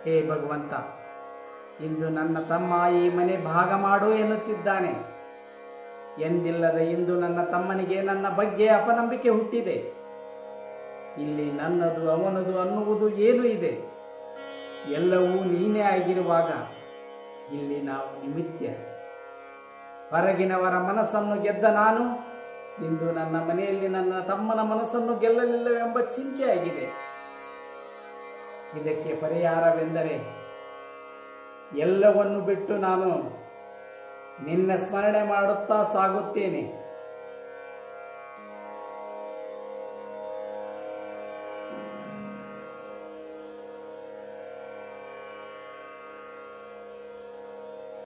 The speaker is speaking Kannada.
ಹೇ ಭಗವಂತ ಇಂದು ನನ್ನ ತಮ್ಮ ಈ ಮನೆ ಭಾಗ ಮಾಡು ಎನ್ನುತ್ತಿದ್ದಾನೆ ಎಂದಿಲ್ಲದ ಇಂದು ನನ್ನ ತಮ್ಮನಿಗೆ ನನ್ನ ಬಗ್ಗೆ ಅಪನಂಬಿಕೆ ಹುಟ್ಟಿದೆ ಇಲ್ಲಿ ನನ್ನದು ಅವನದು ಅನ್ನುವುದು ಏನು ಇದೆ ಎಲ್ಲವೂ ನೀನೇ ಆಗಿರುವಾಗ ಇಲ್ಲಿ ನಾವು ನಿಮಿತ್ಯ ಹೊರಗಿನವರ ಮನಸ್ಸನ್ನು ಗೆದ್ದ ನಾನು ಇಂದು ನನ್ನ ಮನೆಯಲ್ಲಿ ನನ್ನ ತಮ್ಮನ ಮನಸ್ಸನ್ನು ಗೆಲ್ಲಲಿಲ್ಲವೆಂಬ ಚಿಂತೆ ಆಗಿದೆ ಇದಕ್ಕೆ ಪರಿಹಾರವೆಂದರೆ ಎಲ್ಲವನ್ನು ಬಿಟ್ಟು ನಾನು ನಿನ್ನ ಸ್ಮರಣೆ ಮಾಡುತ್ತಾ ಸಾಗುತ್ತೇನೆ